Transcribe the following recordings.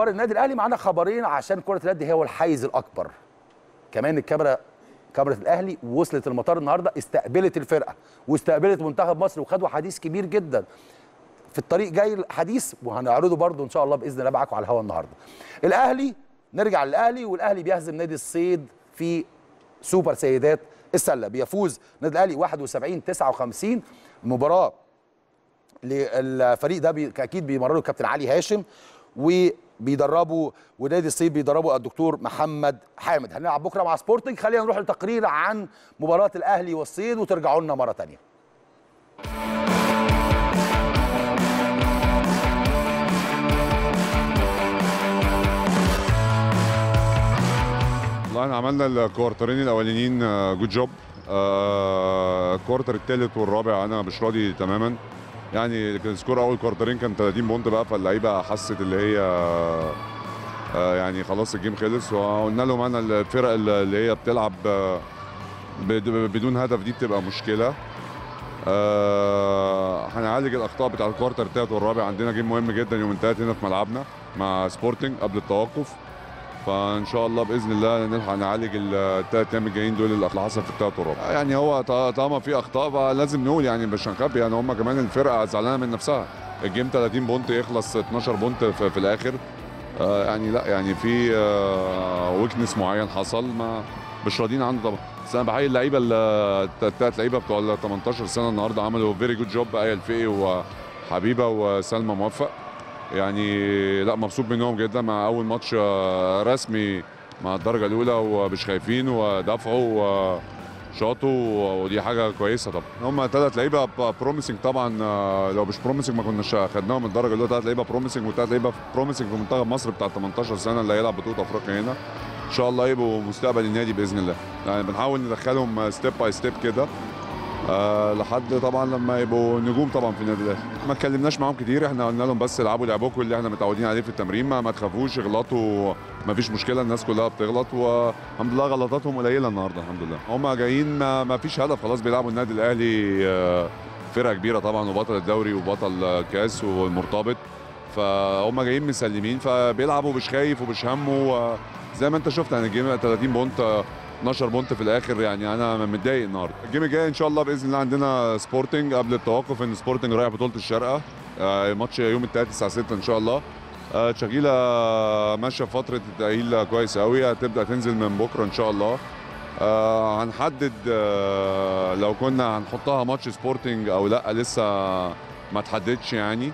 اخبار النادي الاهلي معانا خبرين عشان كره اليد هو الحيز الاكبر كمان الكاميرا كاميرا الاهلي وصلت المطار النهارده استقبلت الفرقه واستقبلت منتخب مصر وخدوا حديث كبير جدا في الطريق جاي الحديث وهنعرضه برضو ان شاء الله باذن الله معاكم على الهواء النهارده الاهلي نرجع للاهلي والاهلي بيهزم نادي الصيد في سوبر سيدات السله بيفوز النادي الاهلي 71 59 مباراه للفريق ده بي... اكيد بيمرره الكابتن علي هاشم وبيدربوا ونادي الصيد بيدربوا الدكتور محمد حامد هنلعب بكره مع سبورتنج خلينا نروح لتقرير عن مباراه الاهلي والصيد وترجعوا لنا مره ثانيه والله احنا عملنا الكوارترين الاولانيين جود جوب الكوارتر الثالث والرابع انا مش راضي تماما يعني كان سكور اول كوارترين كان 30 بونت بقى فاللعيبه حست اللي هي آه، يعني خلاص الجيم خلص وقلنا لهم انا الفرق اللي هي بتلعب آه، بد- بدون هدف دي بتبقى مشكله آه، هنعالج الاخطاء بتاع الكوارتر الثالث والرابع عندنا جيم مهم جدا يوم الثلاث هنا في ملعبنا مع سبورتنج قبل التوقف فان شاء الله باذن الله نلحق نعالج الثلاث ايام الجايين دول اللي حصل في الثالث والرابع يعني هو ط- طالما في اخطاء بقى لازم نقول يعني مش هنخبي يعني هم كمان الفرقه زعلانه من نفسها الجيم 30 بونت يخلص 12 بونت في, في الاخر آه يعني لا يعني في آه ويكنس معين حصل ما مش راضيين عنه طبعا بس انا بحيي اللعيبه الثلاث لعيبه بتوع ال 18 سنه النهارده عملوا فيري جود جوب ايه الفقي وحبيبه وسلمى موفق يعني لا مبسوط منهم جدا مع اول ماتش آه، رسمي مع الدرجه الاولى ومش خايفين ودافعوا وشاطوا ودي حاجه كويسه طبعا هم ثلاث لعيبه بروميسنج طبعا آه، لو مش بروميسنج ما كناش خدناهم من الدرجه الاولى ثلاث لعيبه بروميسنج وثلاث لعيبه بروميسنج في منتخب مصر بتاع 18 سنه اللي هيلعب بطوله افريقيا هنا ان شاء الله يبقوا مستقبل النادي باذن الله يعني بنحاول ندخلهم ستيب باي ستيب كده آه لحد طبعا لما يبقوا نجوم طبعا في النادي الاهلي ما اتكلمناش معاهم كتير احنا قلنا لهم بس العبوا لعبكم اللي احنا متعودين عليه في التمرين ما, ما تخافوش اغلطوا ما فيش مشكله الناس كلها بتغلط والحمد لله غلطاتهم قليله النهارده الحمد لله هم جايين ما, ما فيش هدف خلاص بيلعبوا النادي الاهلي آه، فرقه كبيره طبعا وبطل الدوري وبطل آه، كاس والمرتبط فهم جايين مسلمين فبيلعبوا مش خايف ومش همه آه، زي ما انت شفت يعني الجيم 30 بونت آه، 12 بونت في الاخر يعني انا متضايق النهارده الجيم الجاي ان شاء الله باذن الله عندنا سبورتنج قبل التوقف ان سبورتنج رايح بطوله الشارقه آه، ماتش يوم الثلاث الساعه 6 ان شاء الله آه، شغيله ماشيه في فتره التاهيل كويس قوي هتبدا تنزل من بكره ان شاء الله آه، هنحدد آه، لو كنا هنحطها ماتش سبورتنج او لا لسه ما تحددش يعني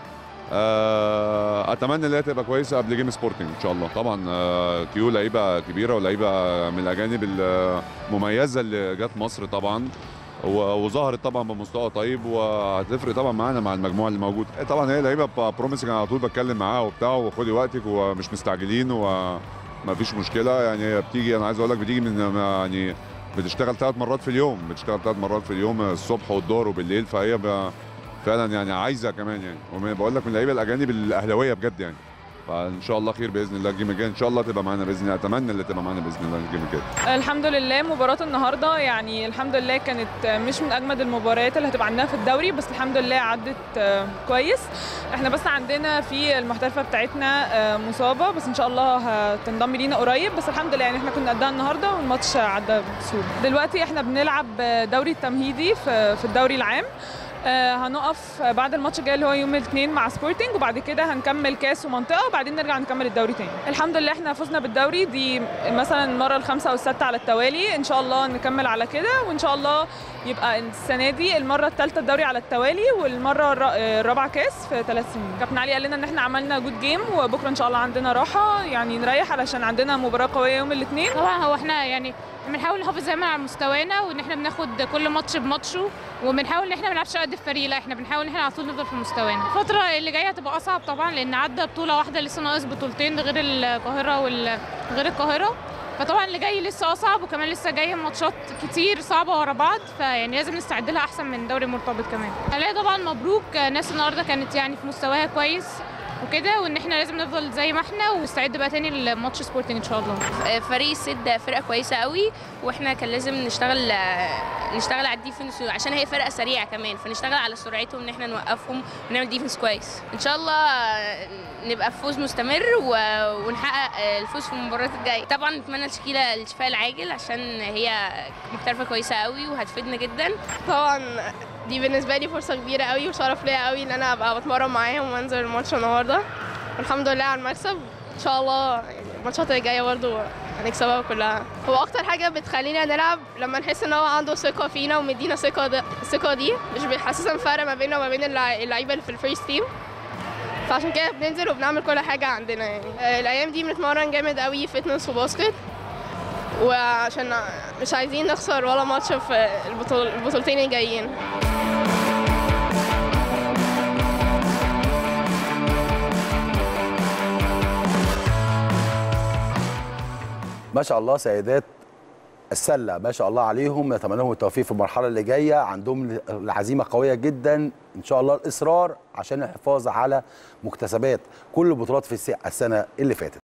آه، اتمنى ان هي تبقى كويسه قبل جيم سبورتنج ان شاء الله طبعا آه، كيو لعيبه كبيره ولعيبه من الاجانب المميزه اللي جت مصر طبعا و- وظهرت طبعا بمستوى طيب وهتفرق طبعا معانا مع المجموعه اللي موجوده طبعا هي لعيبه بروميسنج على طول بتكلم معاها وبتاع وخدي وقتك ومش مستعجلين وما فيش مشكله يعني هي بتيجي انا عايز اقول لك بتيجي من يعني بتشتغل ثلاث مرات في اليوم بتشتغل ثلاث مرات في اليوم الصبح والظهر وبالليل فهي ب- فعلا يعني عايزه كمان يعني ومن- بقول لك من اللعيبه الاجانب الاهلاويه بجد يعني فان شاء الله خير باذن الله الجيم الجاي ان شاء الله تبقى معانا باذن الله اتمنى اللي تبقى معانا باذن الله الجيم الجاي الحمد لله مباراة النهاردة يعني الحمد لله كانت مش من أجمد المباريات اللي هتبقى عندنا في الدوري بس الحمد لله عدت آه، كويس احنا بس عندنا في المحترفة بتاعتنا آه، مصابة بس إن شاء الله هتنضم لينا قريب بس الحمد لله يعني احنا كنا قدها النهاردة والماتش عدى بسهولة دلوقتي احنا بنلعب دوري التمهيدي في في الدوري العام آه، هنقف بعد الماتش الجاي اللي هو يوم الاثنين مع سبورتنج وبعد كده هنكمل كاس ومنطقه وبعدين نرجع نكمل الدوري تاني الحمد لله احنا فزنا بالدوري دي مثلا المره الخامسه او السادسه على التوالي ان شاء الله نكمل على كده وان شاء الله يبقى السنه دي المره الثالثه الدوري على التوالي والمره الر- آه، الرابعه كاس في ثلاث سنين كابتن علي قال لنا ان احنا عملنا جود جيم وبكره ان شاء الله عندنا راحه يعني نريح علشان عندنا مباراه قويه يوم الاثنين طبعا هو احنا يعني بنحاول نحافظ دايما على مستوانا وان احنا بناخد كل ماتش بماتشه وبنحاول ان احنا ما نلعبش قد الفريق لا احنا بنحاول ان احنا على طول نفضل في مستوانا الفتره اللي جايه هتبقى اصعب طبعا لان عدى بطوله واحده لسه ناقص بطولتين غير القاهره وال غير القاهره فطبعا اللي جاي لسه اصعب وكمان لسه جاي ماتشات كتير صعبه ورا بعض فيعني لازم نستعد لها احسن من دوري مرتبط كمان لا طبعا مبروك ناس النهارده كانت يعني في مستواها كويس وكده وان احنا لازم نفضل زي ما احنا ونستعد بقى تاني لماتش سبورتنج ان شاء الله فريق السد فرقه كويسه قوي واحنا كان لازم نشتغل نشتغل على الديفنس عشان هي فرقه سريعه كمان فنشتغل على سرعتهم ان احنا نوقفهم ونعمل ديفنس كويس ان شاء الله نبقى في فوز مستمر و- ونحقق الفوز في المباريات الجايه طبعا نتمنى لشكيله الشفاء العاجل عشان هي محترفه كويسه قوي وهتفيدنا جدا طبعا دي بالنسبه لي فرصه كبيره قوي وشرف ليا قوي ان انا ابقى بتمرن معاهم وانزل الماتش النهارده والحمد لله على المكسب ان شاء الله يعني الماتشات اللي جايه برضه هنكسبها كلها هو اكتر حاجه بتخلينا نلعب لما نحس ان هو عنده ثقه فينا ومدينا ثقه ده الثقه دي مش بيحسسنا فرق ما بيننا وما بين اللع- اللعيبه اللي في الفيرست تيم فعشان كده بننزل وبنعمل كل حاجه عندنا يعني آه، الايام دي بنتمرن جامد قوي فتنس وباسكت وعشان مش عايزين نخسر ولا ماتش في البطول البطولتين الجايين ما شاء الله سيدات السله ما شاء الله عليهم نتمنى لهم التوفيق في المرحله اللي جايه عندهم العزيمه قويه جدا ان شاء الله الاصرار عشان الحفاظ على مكتسبات كل البطولات في الس- السنه اللي فاتت